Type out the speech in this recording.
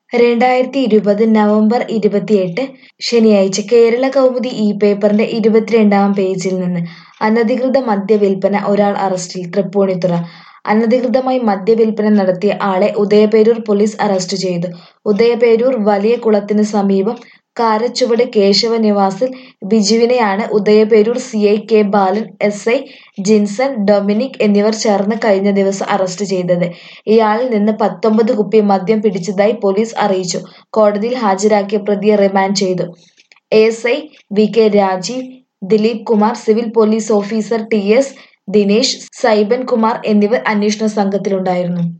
രണ്ടായിരത്തി ഇരുപത് നവംബർ ഇരുപത്തിയെട്ട് ശനിയാഴ്ച കേരള കൗമുദി ഈ പേപ്പറിന്റെ ഇരുപത്തിരണ്ടാം പേജിൽ നിന്ന് അനധികൃത മദ്യവിൽപ്പന ഒരാൾ അറസ്റ്റിൽ തൃപ്പൂണിത്തുറ അനധികൃതമായി മദ്യവിൽപ്പന നടത്തിയ ആളെ ഉദയപേരൂർ പോലീസ് അറസ്റ്റ് ചെയ്തു ഉദയപേരൂർ വലിയ കുളത്തിന് സമീപം കാരച്ചുവട് കേശവ നിവാസിൽ ബിജുവിനെയാണ് Udayaperoor CI K Balan S I Jinson Dominic എന്നിവർ ചേർന്ന് കഴിഞ്ഞ ദിവസം അറസ്റ്റ് ചെയ്തത് ഇയാളിൽ നിന്ന് പത്തൊമ്പത് കുപ്പി മദ്യം പിടിച്ചതായി പോലീസ് അറിയിച്ചു കോടതിയിൽ ഹാജരാക്കിയ പ്രതിയെ റിമാൻഡ് ചെയ്തു S I V K Rajeev Dileep Kumar civil police officer T S Dinesh Saiban Kumar എന്നിവർ അന്വേഷണ സംഘത്തിലുണ്ടായിരുന്നു